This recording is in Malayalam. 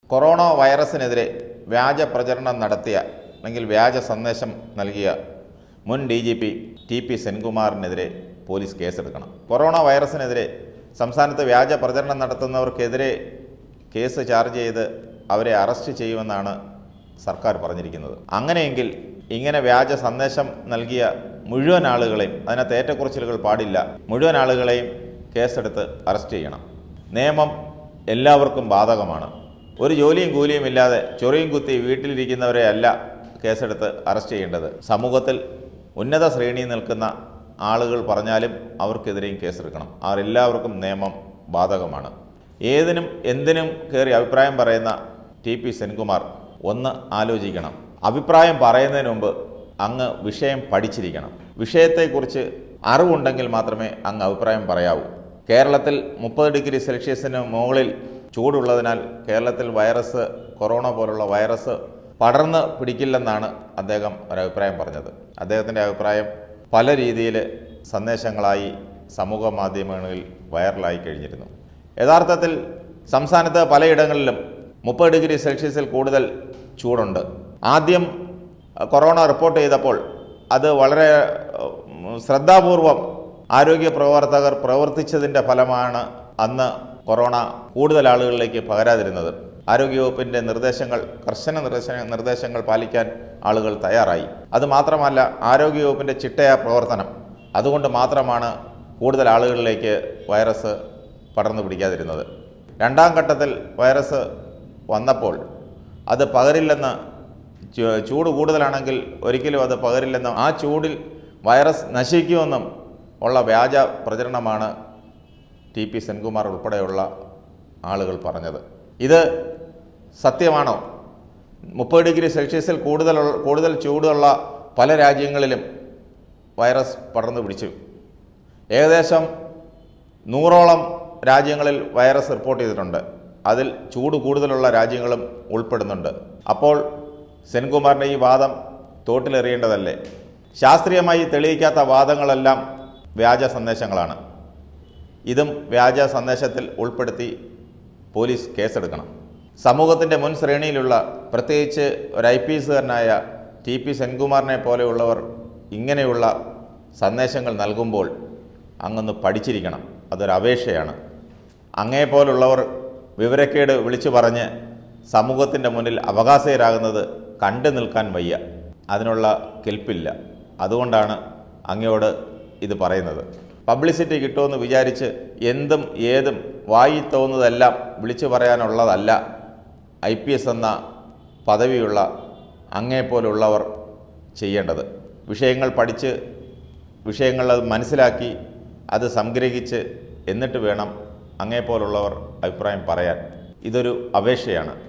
കൊറോണ വൈറസിനെതിരെ വ്യാജ പ്രചരണം നടത്തിയ അല്ലെങ്കിൽ വ്യാജ സന്ദേശം നൽകിയ മുൻ D G P T P സെൻകുമാറിനെതിരെ പോലീസ് കേസെടുക്കണം കൊറോണ വൈറസിനെതിരെ സംസ്ഥാനത്ത് വ്യാജ പ്രചരണം നടത്തുന്നവർക്കെതിരെ കേസ് ചാർജ് ചെയ്ത് അവരെ അറസ്റ്റ് ചെയ്യുമെന്നാണ് സർക്കാർ പറഞ്ഞിരിക്കുന്നത് അങ്ങനെയെങ്കിൽ ഇങ്ങനെ വ്യാജ സന്ദേശം നൽകിയ മുഴുവൻ ആളുകളെയും അതിനകത്ത് ഏറ്റക്കുറച്ചിലുകൾ പാടില്ല മുഴുവൻ ആളുകളെയും കേസെടുത്ത് അറസ്റ്റ് ചെയ്യണം നിയമം എല്ലാവർക്കും ബാധകമാണ് ഒരു ജോലിയും കൂലിയും ഇല്ലാതെ ചൊറിയും കുത്തി വീട്ടിലിരിക്കുന്നവരെ അല്ല കേസെടുത്ത് അറസ്റ്റ് ചെയ്യേണ്ടത് സമൂഹത്തിൽ ഉന്നത ശ്രേണിയിൽ നിൽക്കുന്ന ആളുകൾ പറഞ്ഞാലും അവർക്കെതിരെയും കേസെടുക്കണം അവരെല്ലാവർക്കും നിയമം ബാധകമാണ് ഏതിനും എന്തിനും കയറി അഭിപ്രായം പറയുന്ന ടി പി സെൻകുമാർ ഒന്ന് ആലോചിക്കണം അഭിപ്രായം പറയുന്നതിന് മുമ്പ് അങ്ങ് വിഷയം പഠിച്ചിരിക്കണം വിഷയത്തെക്കുറിച്ച് അറിവുണ്ടെങ്കിൽ മാത്രമേ അങ്ങ് അഭിപ്രായം പറയാവൂ കേരളത്തിൽ മുപ്പത് ഡിഗ്രി സെൽഷ്യസിന് മുകളിൽ ചൂടുള്ളതിനാൽ കേരളത്തിൽ വൈറസ് കൊറോണ പോലുള്ള വൈറസ് പടർന്ന് പിടിക്കില്ലെന്നാണ് അദ്ദേഹം ഒരഭിപ്രായം പറഞ്ഞത് അദ്ദേഹത്തിൻ്റെ അഭിപ്രായം പല രീതിയിൽ സന്ദേശങ്ങളായി സമൂഹ മാധ്യമങ്ങളിൽ വൈറലായി കഴിഞ്ഞിരുന്നു യഥാർത്ഥത്തിൽ സംസ്ഥാനത്ത് പലയിടങ്ങളിലും മുപ്പത് ഡിഗ്രി സെൽഷ്യസിൽ കൂടുതൽ ചൂടുണ്ട് ആദ്യം കൊറോണ റിപ്പോർട്ട് ചെയ്തപ്പോൾ അത് വളരെ ഉം, ശ്രദ്ധാപൂർവം ആരോഗ്യ പ്രവർത്തകർ പ്രവർത്തിച്ചതിൻ്റെ ഫലമാണ് അന്ന് കൊറോണ കൂടുതൽ ആളുകളിലേക്ക് പകരാതിരുന്നത് ആരോഗ്യവകുപ്പിൻ്റെ നിർദ്ദേശങ്ങൾ കർശന നിർദ്ദേശ നിർദ്ദേശങ്ങൾ പാലിക്കാൻ ആളുകൾ തയ്യാറായി അതുമാത്രമല്ല ആരോഗ്യവകുപ്പിൻ്റെ ചിട്ടയ പ്രവർത്തനം അതുകൊണ്ട് മാത്രമാണ് കൂടുതൽ ആളുകളിലേക്ക് വൈറസ് പടർന്നു പിടിക്കാതിരുന്നത് രണ്ടാം ഘട്ടത്തിൽ വൈറസ് വന്നപ്പോൾ അത് പകരില്ലെന്ന് ചു- ചൂട് കൂടുതലാണെങ്കിൽ ഒരിക്കലും അത് പകരില്ലെന്നും ആ ചൂടിൽ വൈറസ് നശിക്കുമെന്നും ഉള്ള വ്യാജ പ്രചരണമാണ് ടി പി സെൻകുമാർ ഉൾപ്പെടെയുള്ള ആളുകൾ പറഞ്ഞത് ഇത് സത്യമാണോ മുപ്പത് ഡിഗ്രി സെൽഷ്യസിൽ കൂടുതൽ കൂടുതൽ ചൂടുള്ള പല രാജ്യങ്ങളിലും വൈറസ് പടർന്നു പിടിച്ചു ഏകദേശം നൂറോളം രാജ്യങ്ങളിൽ വൈറസ് റിപ്പോർട്ട് ചെയ്തിട്ടുണ്ട് അതിൽ ചൂട് കൂടുതലുള്ള രാജ്യങ്ങളും ഉൾപ്പെടുന്നുണ്ട് അപ്പോൾ സെൻകുമാറിൻ്റെ ഈ വാദം തോട്ടിലെറിയേണ്ടതല്ലേ ശാസ്ത്രീയമായി തെളിയിക്കാത്ത വാദങ്ങളെല്ലാം വ്യാജ സന്ദേശങ്ങളാണ് ഇതും വ്യാജ സന്ദേശത്തിൽ ഉൾപ്പെടുത്തി പോലീസ് കേസെടുക്കണം സമൂഹത്തിൻ്റെ മുൻ ശ്രേണിയിലുള്ള പ്രത്യേകിച്ച് ഒരു ഐ പി എസുകാരനായ ടി പി സെൻകുമാറിനെ പോലെയുള്ളവർ ഇങ്ങനെയുള്ള സന്ദേശങ്ങൾ നൽകുമ്പോൾ അങ്ങൊന്ന് പഠിച്ചിരിക്കണം അതൊരു അപേക്ഷയാണ് അങ്ങേപ്പോലുള്ളവർ വിവരക്കേട് വിളിച്ചു പറഞ്ഞ് സമൂഹത്തിൻ്റെ മുന്നിൽ അവകാശയരാകുന്നത് കണ്ടു നിൽക്കാൻ വയ്യ അതിനുള്ള കെൽപ്പില്ല അതുകൊണ്ടാണ് അങ്ങയോട് ഇത് പറയുന്നത് പബ്ലിസിറ്റി കിട്ടുമെന്ന് വിചാരിച്ച് എന്തും ഏതും വായി തോന്നുന്നതെല്ലാം വിളിച്ചു പറയാനുള്ളതല്ല ഐ പി എസ് എന്ന പദവിയുള്ള അങ്ങേപ്പോലുള്ളവർ ചെയ്യേണ്ടത് വിഷയങ്ങൾ പഠിച്ച് വിഷയങ്ങൾ അത് മനസ്സിലാക്കി അത് സംഗ്രഹിച്ച് എന്നിട്ട് വേണം അങ്ങേപ്പോലുള്ളവർ അഭിപ്രായം പറയാൻ ഇതൊരു അപേക്ഷയാണ്